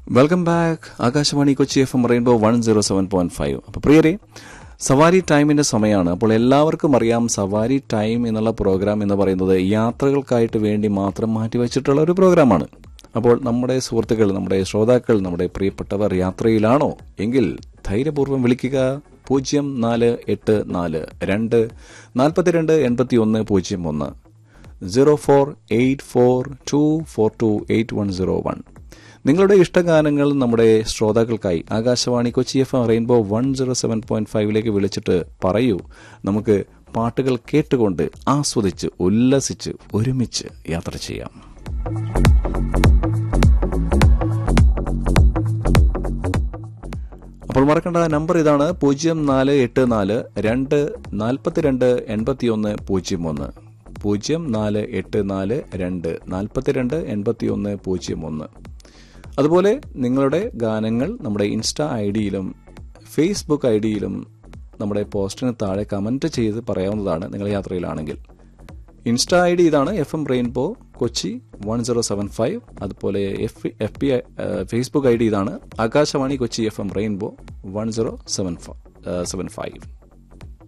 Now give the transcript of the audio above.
welcome back Akashvani Kochi F M rainbow one zero seven point five അപ്പോൾ പ്രിയരെ സവാരി ടൈമിന്റെ സമയമാണ് അപ്പോൾ എല്ലാവർക്കും അറിയാം സവാരി ടൈം എന്നുള്ള പ്രോഗ്രാം എന്ന് പറയുന്നത് യാത്രകൾക്കായിട്ട് വേണ്ടി മാത്രം മാറ്റിവെച്ചിട്ടുള്ള ഒരു പ്രോഗ്രാമാണ് അപ്പോൾ നമ്മുടെ സുഹൃത്തുക്കൾ നമ്മുടെ ശ്രോതാക്കൾ നമ്മുടെ പ്രിയപ്പെട്ടവർ യാത്രയിലാണോ എങ്കിൽ ധൈര്യപൂർവ്വം വിളിക്കുക പൂജ്യം നാല് എട്ട് നാല് രണ്ട് നാൽപ്പത്തിരണ്ട് എൺപത്തി ഒന്ന് പൂജ്യം ഒന്ന് zero four eight four two four two eight one zero one നിങ്ങളുടെ ഇഷ്ടഗാനങ്ങൾ നമ്മുടെ ശ്രോതാക്കൾക്കായി Akashvani Kochi F M rainbow one zero seven point ഫൈവിലേക്ക് വിളിച്ചിട്ട് പറയൂ നമുക്ക് പാട്ടുകൾ കേട്ടുകൊണ്ട് ആസ്വദിച്ച് ഉല്ലസിച്ച് ഒരുമിച്ച് യാത്ര ചെയ്യാം അപ്പോൾ മറക്കേണ്ട നമ്പർ ഇതാണ് പൂജ്യം നാല് എട്ട് നാല് രണ്ട് നാൽപ്പത്തിരണ്ട് എൺപത്തി ഒന്ന് പൂജ്യം ഒന്ന് പൂജ്യം നാല് എട്ട് നാല് രണ്ട് നാൽപ്പത്തിരണ്ട് എൺപത്തി ഒന്ന് പൂജ്യം ഒന്ന് അതുപോലെ നിങ്ങളുടെ ഗാനങ്ങൾ നമ്മുടെ ഇൻസ്റ്റ ഐ ഡിയിലും ഫേസ്ബുക്ക് ഐ ഡിയിലും നമ്മുടെ പോസ്റ്റിന് താഴെ കമൻറ്റ് ചെയ്ത് പറയാവുന്നതാണ് നിങ്ങൾ യാത്രയിലാണെങ്കിൽ ഇൻസ്റ്റ ഐ ഡി ഇതാണ് F M rainbow Kochi one zero seven five അതുപോലെ F F P Facebook I D ഇതാണ് Akashvani Kochi F M rainbow one zero seven seven five